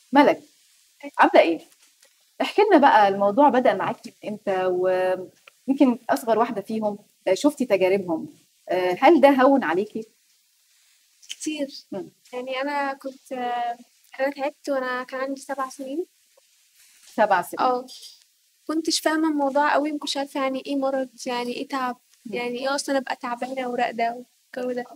ملك عامله ايه احكي لنا بقى الموضوع بدأ معاكي من امتى ويمكن اصغر واحده فيهم آه، شفتي تجاربهم آه، هل ده هون عليكي كتير مم. يعني انا كنت آه، انا تعبت وانا كان عندي سبع سنين سبع سنين اه كنتش فاهمة الموضوع قوي مكنتش عارفة يعني ايه مرض يعني ايه تعب مم. يعني ايه اصلا ابقى تعبانة وراقدة والجو ده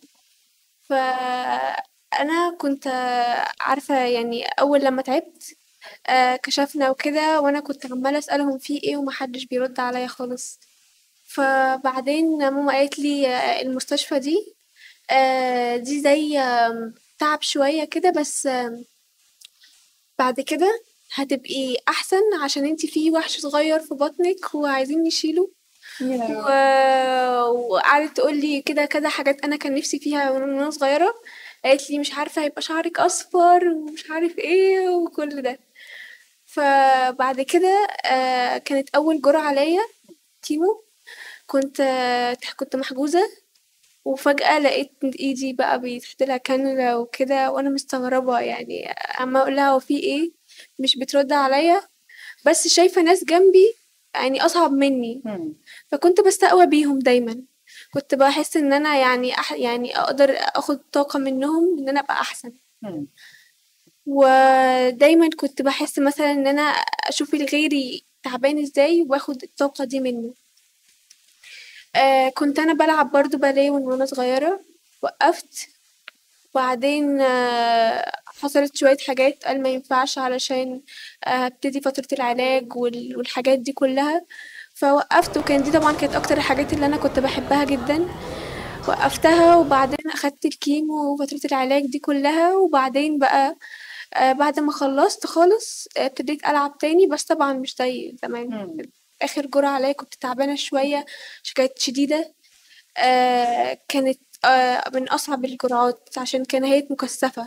فانا كنت آه، عارفة يعني اول لما تعبت آه، كشفنا وكده وانا كنت عمالة اسألهم في ايه ومحدش بيرد عليا خالص فبعدين ماما قالت لي آه، المستشفى دي آه، دي زي آم، تعب شوية كده بس آم، بعد كده هتبقي احسن عشان انتي في وحش صغير في بطنك وعايزين نشيله و... وقعدت تقول لي كده كده حاجات انا كان نفسي فيها من وانا صغيره قالت لي مش عارفه هيبقى شعرك اصفر ومش عارف ايه وكل ده فبعد كده آه، كانت اول جرعه ليا كيمو كنت آه، كنت محجوزه وفجأة لقيت ايدي بقى بيتحط لها كانولا وكده وانا مستغربة يعني اما اقول لها هو في ايه مش بترد عليا بس شايفة ناس جنبي يعني اصعب مني مم. فكنت بستقوى بيهم دايما كنت بحس ان انا يعني أح يعني اقدر اخد طاقة منهم ان انا ابقى احسن مم. ودايما كنت بحس مثلا ان انا اشوف الغيري تعبان ازاي واخد الطاقة دي منه آه كنت انا بلعب برضو باليه من وانا صغيرة وقفت وبعدين آه حصلت شوية حاجات قال ما ينفعش علشان آه، هبتدي فترة العلاج وال- والحاجات دي كلها فوقفت وكان دي طبعا كانت اكتر الحاجات اللي انا كنت بحبها جدا وقفتها وبعدين اخدت الكيمو وفترة العلاج دي كلها وبعدين بقى آه بعد ما خلصت خالص آه، ابتديت العب تاني بس طبعا مش زي زمان مم. اخر جرعة عليا كنت تعبانة شوية عشان كانت شديدة آه كانت آه من اصعب الجرعات عشان كان هي مكثفة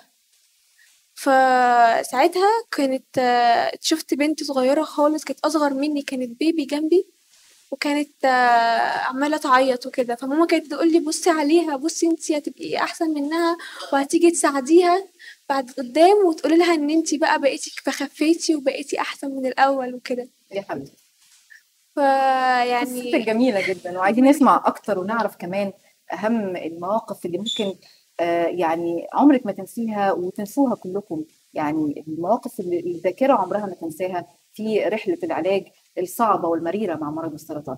فساعتها كانت آه شفت بنت صغيرة خالص كانت اصغر مني كانت بيبي جنبي وكانت آه عمالة تعيط وكده فماما كانت تقول لي بصي عليها بصي انتي هتبقي احسن منها وهتيجي تساعديها بعد قدام وتقولي لها ان انتي بقى بقيتي فخفيتي وبقيتي احسن من الاول وكده يا حبيبتي فيعني قصتك جميلة جدا وعايزين نسمع أكتر ونعرف كمان أهم المواقف اللي ممكن آه، يعني عمرك ما تنسيها وتنسوها كلكم يعني المواقف اللي الذاكرة عمرها ما تنساها في رحلة العلاج الصعبة والمريرة مع مرض السرطان